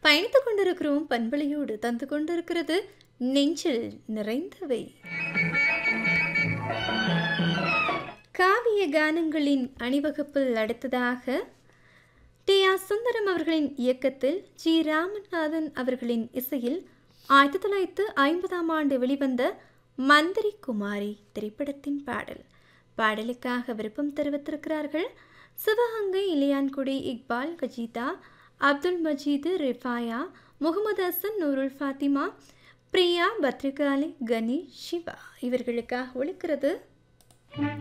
பயணித்துக் கொண்டிருக்கிறோம் பண்பலையோடு தந்து கொண்டிருக்கிறது நெஞ்சில் நிறைந்தவை காவிய கானங்களின் அணிவகுப்பில் அடுத்ததாக டி ஆர் சுந்தரம் அவர்களின் இயக்கத்தில் ஜி ராமநாதன் அவர்களின் இசையில் ஆயிரத்தி தொள்ளாயிரத்து ஐம்பதாம் ஆண்டு வெளிவந்த மந்திரி குமாரி திரைப்படத்தின் பாடல் பாடலுக்காக விருப்பம் தெரிவித்திருக்கிறார்கள் சிவகங்கை இளையான்குடி இக்பால் கஜிதா அப்துல் மஜீது ரிஃபாயா முகமது ஹசன் நூருல் ஃபாத்திமா பிரியா பத்ரிகாலி கணேஷ் சிவா இவர்களுக்காக ஒழிக்கிறது